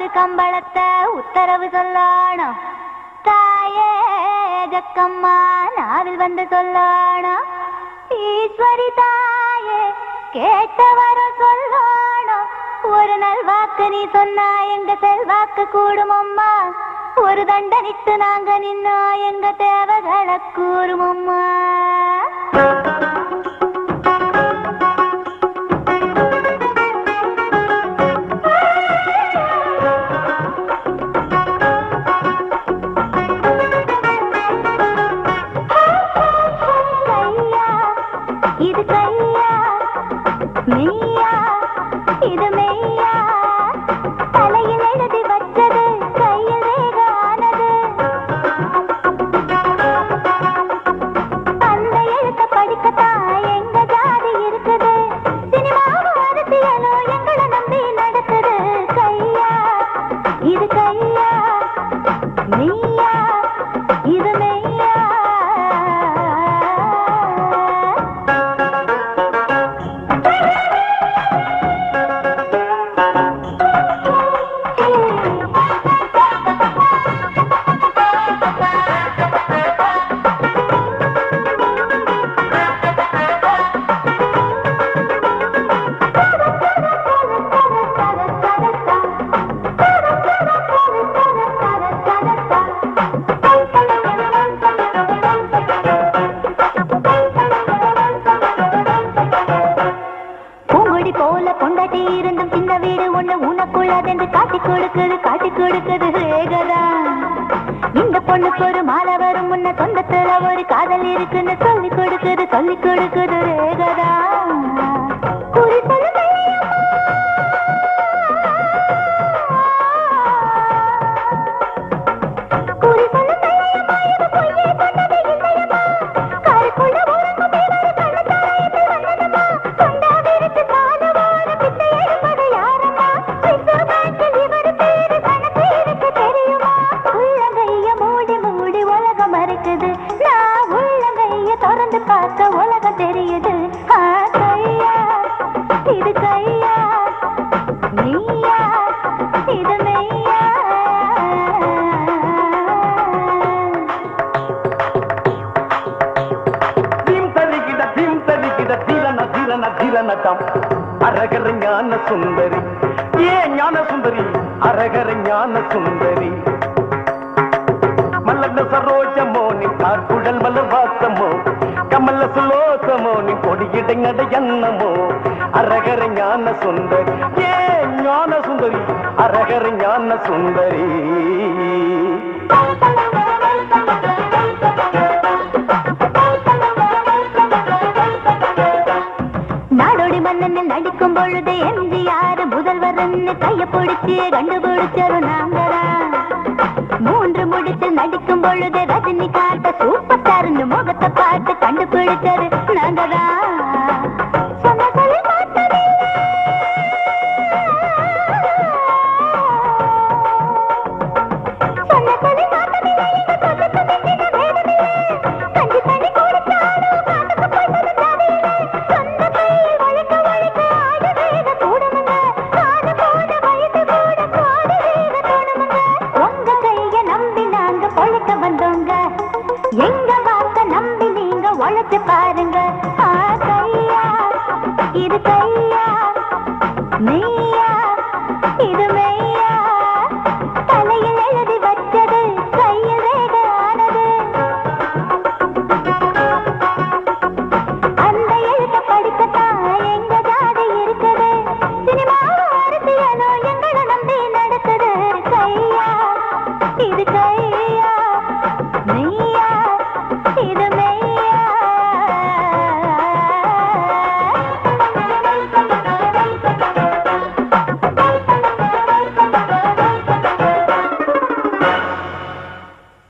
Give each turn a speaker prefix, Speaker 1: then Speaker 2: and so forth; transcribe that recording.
Speaker 1: போது கம்பளத்தை உத்தரவு சொல்லணும் தாயே ஜக்கம்மா நாவில் வந்து சொல்லணும் ஈஸ்வரி தாயே கேட்டவர சொல்லணும் ஒரு நாள் வாக்கு நீ சொன்னா எங்க செல்வாக்கு கூடும் அம்மா ஒரு தண்டனிட்டு நாங்க நின்னா எங்க தேவைகளை கூறும் அம்மா கையா இது கையா மெய்யா இது மெய்யா தலையில் எழுதி வச்சது கையில் ரேகானது அந்த எழுத்த படிக்கத்தான் எங்க ஜாதி இருக்குது சினிமாவும் அரசியலும் எங்களை நம்பி நடக்குது கையா இது கையா மெய்யா இது மெய்யா பூங்கொடி போல பொண்டாட்டி இருந்தும் சின்ன வீடு ஒண்ணு உனக்குள்ளதென்று காட்டி கொடுக்குது காட்டி கொடுக்குது ரேகதா இந்த பொண்ணுக்கு ஒரு மாலை வரும் முன்ன சொந்தத்துல ஒரு காதல் இருக்குன்னு சொல்லி கொடுக்குது சொல்லி கொடுக்குது ரேகதா குறி சொல்லு குறி சொல்லு மையம்மா, இது பொய்யே சொன்னது இல்லையம்மா. கருக்குள்ள உறங்கும் தேவரு கள்ளச்சாராயத்தில் வந்ததம்மா. கொண்டா விரித்து காலவார பிச்சை எடுப்பது யாரம்மா? ரிசர்வ் பேங்கில் இவர் பேரு கணக்கு இருக்கு தெரியுமா? உள்ளங்கைய மூடி மூடி உலகம் மறைக்குது. நான் உள்ளங்கைய திறந்து பார்க்க உலகம் தெரியுது ஆ, கையா, இது கையா நீயா இது மெய்யா
Speaker 2: தீம் தரிக்கிட தீம் தரிக்கிட தீரன தீரன தீரனதாம் அரகர ஞான சுந்தரி ஏ ஞான சுந்தரி அரகர ஞான சுந்தரி மல்லன சரோஜமோ நீ கார்குடல் மலர் வாசமோ கமல சுலோசமோ நீ கொடியிடங்கட எண்ணமோ அரகர ஞான சுந்தரி ஏ ஞான சுந்தரி அரகர ஞான சுந்தரி
Speaker 1: நாடோடி மன்னனில் நடிக்கும் பொழுது எம்ஜிஆர் முதல்வர்னு கைய பிடிச்சு கண்டுபிடிச்சது நாங்கதான் மூன்று முடிச்சு நடிக்கும் பொழுது ரஜினி காட்ட சூப்பர் ஸ்டார்னு முகத்தை பார்த்து கண்டுபிடிச்சது நாங்கதான்